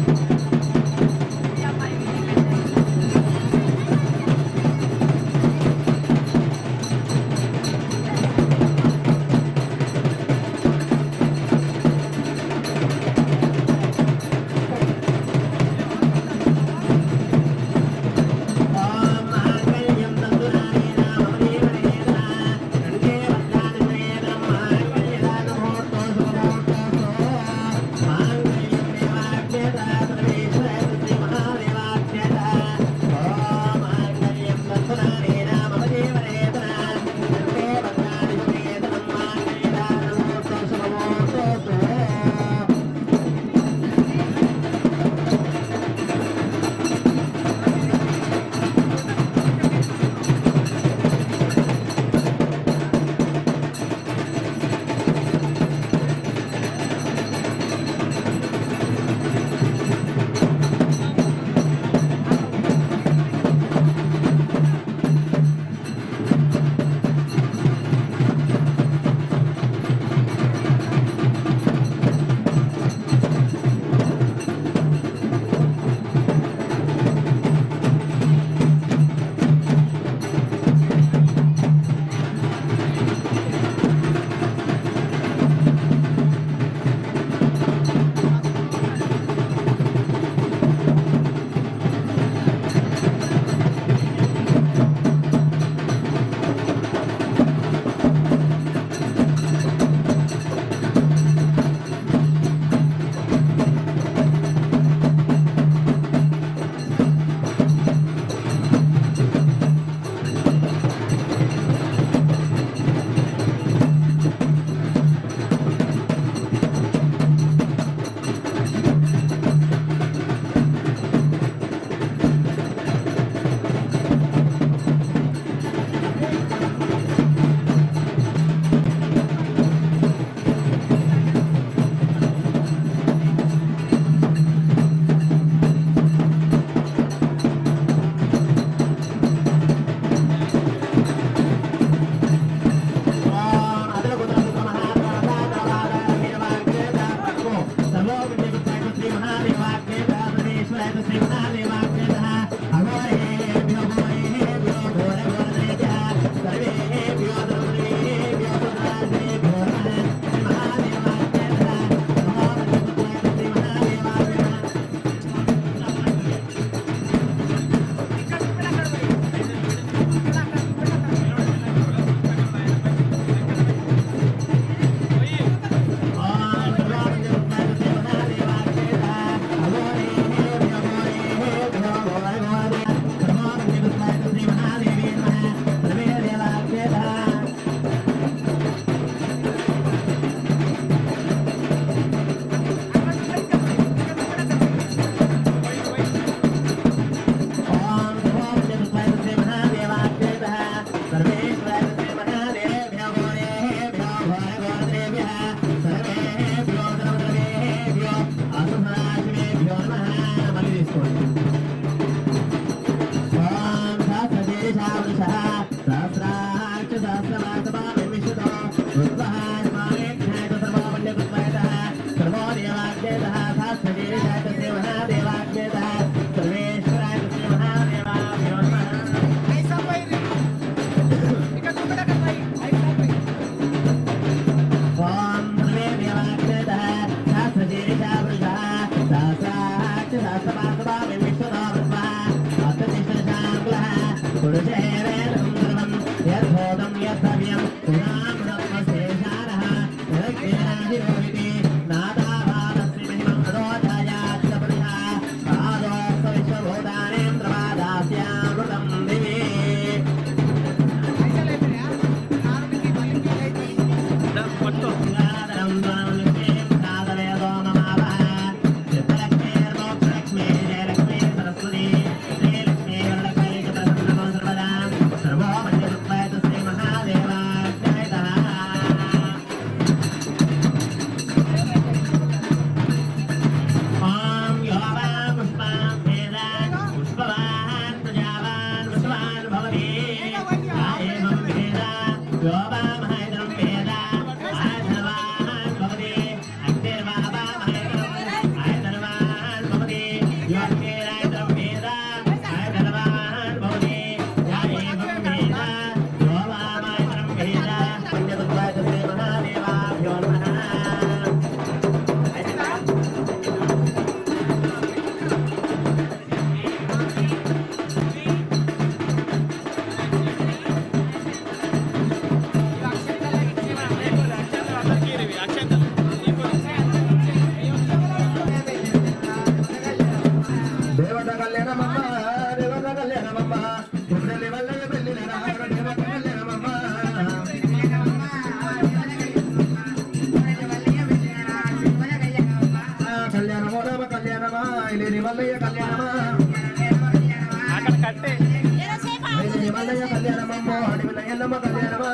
దేవత కళ్యాణమమ్మ దేవత కళ్యాణమమ్మ గుండెలి వల్లయ్య పెళ్ళిన రాగడ దేవత కళ్యాణమమ్మ కళ్యాణమో రామ కళ్యాణమా ఇలేని వల్లయ్య కళ్యాణమా ఇలేని వల్లయ్య కళ్యాణమమ్మో అడవిల ఎల్లమ్మ కళ్యాణమా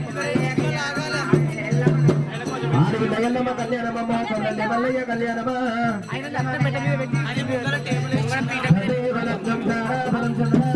అడవిల ఎల్లమ్మ కళ్యాణమమ్మో కొండలి వల్లయ్య కళ్యాణమా దేవలం గంధార బలం చంద్ర